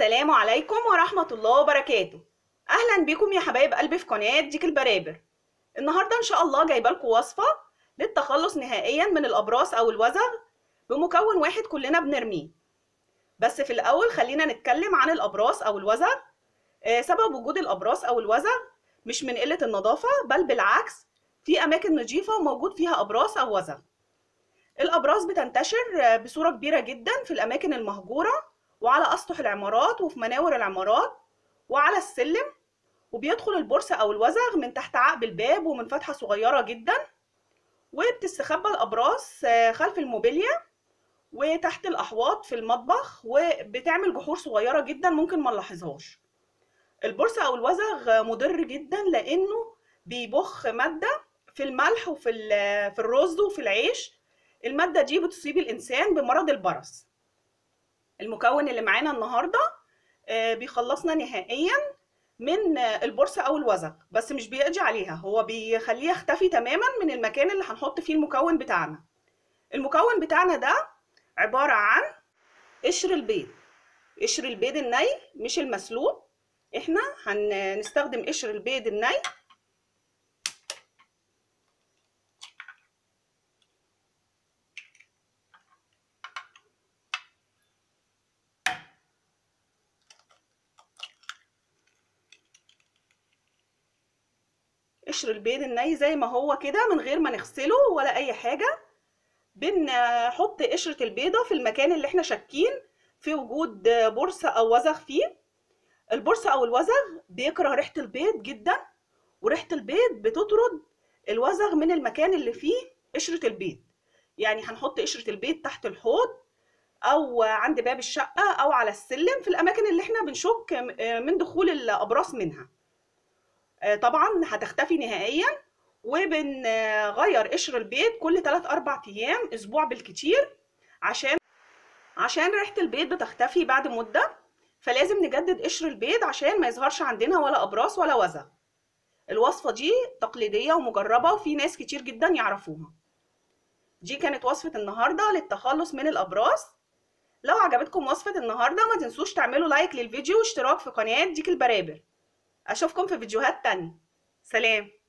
السلام عليكم ورحمة الله وبركاته أهلا بكم يا حبايب قلبي في قناة ديك البرابر النهاردة إن شاء الله جايبة لكم وصفة للتخلص نهائيا من الأبراص أو الوزغ بمكون واحد كلنا بنرميه بس في الأول خلينا نتكلم عن الأبراص أو الوزغ آه، سبب وجود الأبراص أو الوزغ مش من قلة النظافة بل بالعكس في أماكن نظيفة وموجود فيها أبراص أو وزغ الأبراص بتنتشر آه، بصورة كبيرة جدا في الأماكن المهجورة وعلى أسطح العمارات وفي مناور العمارات وعلى السلم وبيدخل البرص أو الوزغ من تحت عقب الباب ومن فتحة صغيرة جدا وبتستخبى الأبراص آه، خلف الموبيليا وتحت الأحواض في المطبخ وبتعمل جحور صغيرة جدا ممكن ما نلاحظهاش البرص أو الوزغ مضر جدا لأنه بيبخ مادة في الملح وفي ال- في الرز وفي العيش المادة دي بتصيب الإنسان بمرض البرص المكون اللي معانا النهارده آه، بيخلصنا نهائيا من آه، البرص او الوزغ بس مش بيقضي عليها هو بيخليه يختفي تماما من المكان اللي هنحط فيه المكون بتاعنا المكون بتاعنا ده عبارة عن قشر البيض قشر البيض الني مش المسلوق احنا هنستخدم قشر البيض الني قشر البيض الني زي ما هو كده من غير ما نغسله ولا اي حاجة بنحط قشرة البيضة في المكان اللي احنا شاكين في وجود برص او وزغ فيه البرص او الوزغ بيكره ريحة البيض جدا وريحة البيض بتطرد الوزغ من المكان اللي فيه قشرة البيض يعني هنحط قشرة البيض تحت الحوض او عند باب الشقة او على السلم في الاماكن اللي احنا بنشك من دخول الابراص منها آه، طبعا هتختفي نهائيا وبنغير قشر البيض كل 3 4 ايام اسبوع بالكتير عشان عشان ريحه البيض بتختفي بعد مده فلازم نجدد قشر البيض عشان ما يظهرش عندنا ولا ابراص ولا وزغ الوصفه دي تقليديه ومجربه وفي ناس كتير جدا يعرفوها دي كانت وصفه النهارده للتخلص من الابراص لو عجبتكم وصفه النهارده ما تنسوش تعملوا لايك للفيديو واشتراك في قناه ديك البرابر اشوفكم في فيديوهات تانية سلام